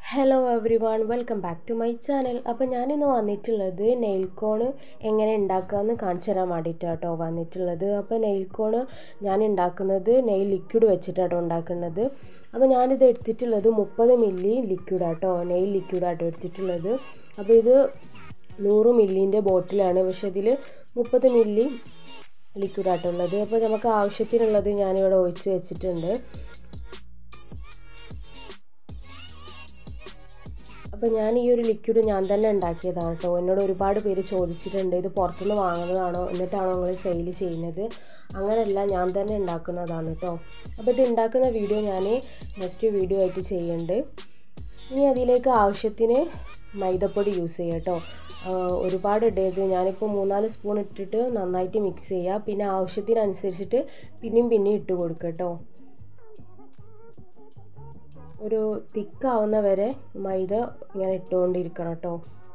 hello everyone welcome back to my channel അപ്പോൾ ഞാനിന്ന് വന്നിട്ടുള്ളത് നെയിൽ കോണ് എങ്ങനെ ഉണ്ടാക്കാമെന്ന് കാണിച്ചു തരാൻ വേണ്ടിയിട്ടാണ് കേട്ടോ വന്നിട്ടുള്ളത് അപ്പോൾ നെയിൽ കോണ് ഞാൻ ഉണ്ടാക്കുന്നത് നെയിൽ ലിക്വിഡ് വെച്ചിട്ടാട്ടോ ഉണ്ടാക്കുന്നത് അപ്പോൾ ഞാനിത് എടുത്തിട്ടുള്ളത് മുപ്പത് മില്ലി ലിക്വിഡാട്ടോ നെയിൽ ലിക്വിഡാട്ടോ എടുത്തിട്ടുള്ളത് അപ്പോൾ ഇത് നൂറ് മില്ലിൻ്റെ ബോട്ടിലാണ് പക്ഷേ ഇതിൽ മുപ്പത് മില്ലി ലിക്വിഡാട്ടോ ഉള്ളത് അപ്പോൾ നമുക്ക് ആവശ്യത്തിനുള്ളത് ഞാനിവിടെ ഒഴിച്ച് വെച്ചിട്ടുണ്ട് അപ്പോൾ ഞാൻ ഈ ഒരു ലിക്വിഡ് ഞാൻ തന്നെ ഉണ്ടാക്കിയതാണ് കേട്ടോ എന്നോട് ഒരുപാട് പേര് ചോദിച്ചിട്ടുണ്ട് ഇത് പുറത്തുനിന്ന് വാങ്ങുന്നതാണോ എന്നിട്ടാണോ നിങ്ങൾ സെയിൽ ചെയ്യുന്നത് അങ്ങനെയല്ല ഞാൻ തന്നെ ഉണ്ടാക്കുന്നതാണ് കേട്ടോ അപ്പോൾ ഇത് ഉണ്ടാക്കുന്ന വീഡിയോ ഞാൻ നെക്സ്റ്റ് വീഡിയോ ആയിട്ട് ചെയ്യുന്നുണ്ട് ഇനി അതിലേക്ക് ആവശ്യത്തിന് മൈദപ്പൊടി യൂസ് ചെയ്യുക കേട്ടോ ഒരുപാട് ഇടരുത് ഞാനിപ്പോൾ മൂന്നാല് സ്പൂൺ ഇട്ടിട്ട് നന്നായിട്ട് മിക്സ് ചെയ്യുക പിന്നെ ആവശ്യത്തിനനുസരിച്ചിട്ട് പിന്നെയും പിന്നെയും ഇട്ട് കൊടുക്കുക കേട്ടോ ഒരു തിക്കാവുന്ന വരെ മൈദ ഇങ്ങനെ ഇട്ടുകൊണ്ടിരിക്കണം കേട്ടോ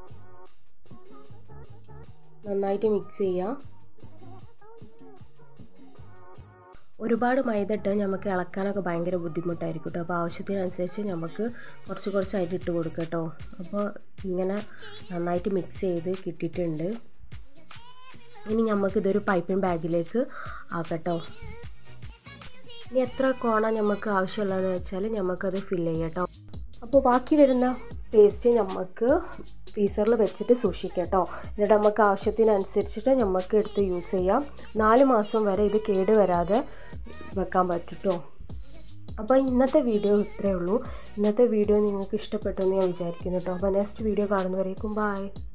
നന്നായിട്ട് മിക്സ് ചെയ്യുക ഒരുപാട് മൈദ ഇട്ട് നമുക്ക് ഇളക്കാനൊക്കെ ഭയങ്കര ബുദ്ധിമുട്ടായിരിക്കും കേട്ടോ അപ്പോൾ ആവശ്യത്തിനനുസരിച്ച് നമുക്ക് കുറച്ച് കുറച്ചായിട്ട് ഇട്ട് കൊടുക്കുക കേട്ടോ അപ്പോൾ ഇങ്ങനെ നന്നായിട്ട് മിക്സ് ചെയ്ത് കിട്ടിയിട്ടുണ്ട് ഇനി നമുക്കിതൊരു പൈപ്പിംഗ് ബാഗിലേക്ക് ആക്കട്ടോ ഇനി എത്ര കോണ നമുക്ക് ആവശ്യമുള്ളതെന്ന് വെച്ചാൽ നമുക്കത് ഫില്ല് ചെയ്യാം കേട്ടോ അപ്പോൾ ബാക്കി വരുന്ന പേസ്റ്റ് നമുക്ക് ഫ്രീസറിൽ വെച്ചിട്ട് സൂക്ഷിക്കാം കേട്ടോ എന്നിട്ട് നമുക്ക് ആവശ്യത്തിനനുസരിച്ചിട്ട് നമുക്ക് എടുത്ത് യൂസ് ചെയ്യാം നാല് മാസം വരെ ഇത് കേട് വരാതെ വെക്കാൻ പറ്റും കേട്ടോ അപ്പോൾ ഇന്നത്തെ വീഡിയോ ഇത്രയേ ഉള്ളൂ ഇന്നത്തെ വീഡിയോ നിങ്ങൾക്ക് ഇഷ്ടപ്പെട്ടു എന്ന് ഞാൻ വിചാരിക്കുന്നു കേട്ടോ അപ്പോൾ നെക്സ്റ്റ് വീഡിയോ കാണുന്നവരേക്കും ബായ്